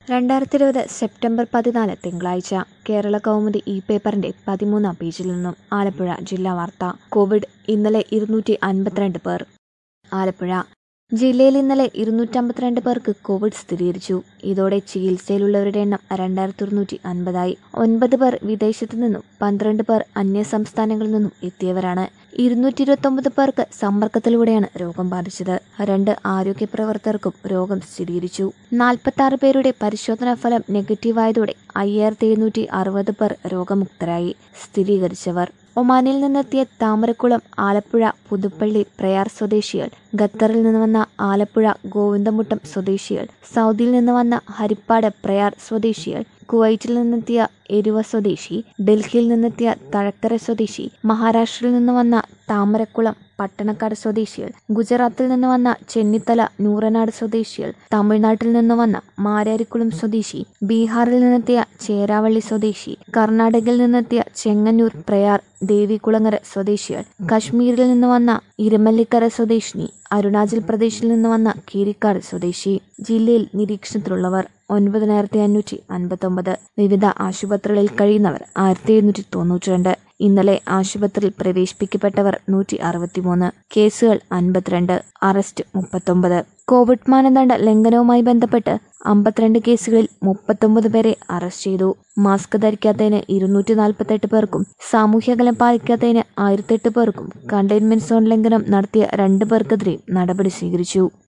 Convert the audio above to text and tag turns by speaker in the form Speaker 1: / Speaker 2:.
Speaker 1: രണ്ടായിരത്തി ഇരുപത് സെപ്റ്റംബർ പതിനാല് തിങ്കളാഴ്ച കേരള കൗമുദി ഇ പേപ്പറിന്റെ പതിമൂന്നാം പേജിൽ നിന്നും ആലപ്പുഴ ജില്ലാ വാർത്ത കോവിഡ് ഇന്നലെ ഇരുന്നൂറ്റി അൻപത്തിരണ്ട് പേർ ആലപ്പുഴ ജില്ലയിൽ ഇന്നലെ ഇരുന്നൂറ്റമ്പത്തിരണ്ട് പേർക്ക് കോവിഡ് സ്ഥിരീകരിച്ചു ഇതോടെ ചികിത്സയിലുള്ളവരുടെ എണ്ണം രണ്ടായിരത്തി ഒരുന്നൂറ്റി അൻപതായി ഒൻപത് പേർ വിദേശത്തു നിന്നും പന്ത്രണ്ട് പേർ അന്യ സംസ്ഥാനങ്ങളിൽ നിന്നും എത്തിയവരാണ് ഇരുന്നൂറ്റി ഇരുപത്തൊമ്പത് പേർക്ക് സമ്പർക്കത്തിലൂടെയാണ് രോഗം ബാധിച്ചത് രണ്ട് ആരോഗ്യ പ്രവർത്തകർക്കും രോഗം സ്ഥിരീകരിച്ചു നാൽപ്പത്തി ആറ് പേരുടെ പരിശോധനാ ഫലം നെഗറ്റീവായതോടെ അയ്യായിരത്തി എഴുന്നൂറ്റി അറുപത് പേർ രോഗമുക്തരായി സ്ഥിരീകരിച്ചവർ ഒമാനിൽ നിന്നെത്തിയ താമരക്കുളം ആലപ്പുഴ പുതുപ്പള്ളി പ്രയാർ സ്വദേശികൾ ഖത്തറിൽ നിന്ന് വന്ന ആലപ്പുഴ ഗോവിന്ദമുട്ടം സ്വദേശികൾ സൗദിയിൽ നിന്ന് വന്ന ഹരിപ്പാട് പ്രയാർ സ്വദേശികൾ കുവൈറ്റിൽ നിന്നെത്തിയ എരുവ സ്വദേശി ഡൽഹിയിൽ നിന്നെത്തിയ തഴക്കര സ്വദേശി മഹാരാഷ്ട്രയിൽ നിന്ന് വന്ന താമരക്കുളം പട്ടണക്കാട് സ്വദേശികൾ ഗുജറാത്തിൽ നിന്ന് വന്ന ചെന്നിത്തല നൂറനാട് സ്വദേശികൾ തമിഴ്നാട്ടിൽ നിന്ന് വന്ന മാരാരിക്കുളം സ്വദേശി ബീഹാറിൽ നിന്നെത്തിയ ചേരാവള്ളി സ്വദേശി കർണാടകയിൽ നിന്നെത്തിയ ചെങ്ങന്നൂർ പ്രയാർ ദേവികുളങ്ങര സ്വദേശികൾ കശ്മീരിൽ നിന്ന് വന്ന ഇരമല്ലിക്കര സ്വദേശിനി അരുണാചൽ പ്രദേശിൽ നിന്ന് വന്ന കീരിക്കാട് സ്വദേശി ജില്ലയിൽ നിരീക്ഷണത്തിലുള്ളവർ ഒൻപതിനായിരത്തി അഞ്ഞൂറ്റി അൻപത്തൊമ്പത് വിവിധ ആശുപത്രികളിൽ കഴിയുന്നവർ ആയിരത്തി എഴുന്നൂറ്റി തൊണ്ണൂറ്റി രണ്ട് ഇന്നലെ ആശുപത്രിയിൽ പ്രവേശിപ്പിക്കപ്പെട്ടവർ നൂറ്റി അറുപത്തിമൂന്ന് കേസുകൾ അൻപത്തിരണ്ട് അറസ്റ്റ് മുപ്പത്തൊമ്പത് കോവിഡ് മാനദണ്ഡ ലംഘനവുമായി ബന്ധപ്പെട്ട് അമ്പത്തിരണ്ട് കേസുകളിൽ മുപ്പത്തൊമ്പത് പേരെ അറസ്റ്റ് ചെയ്തു മാസ്ക് ധരിക്കാത്തതിന് ഇരുന്നൂറ്റി നാൽപ്പത്തെട്ട് പേർക്കും സാമൂഹ്യകലം പാലിക്കാത്തതിന് ആയിരത്തെട്ട് പേർക്കും കണ്ടെയ്ൻമെന്റ് സോൺ ലംഘനം നടത്തിയ രണ്ട് പേർക്കെതിരെയും നടപടി സ്വീകരിച്ചു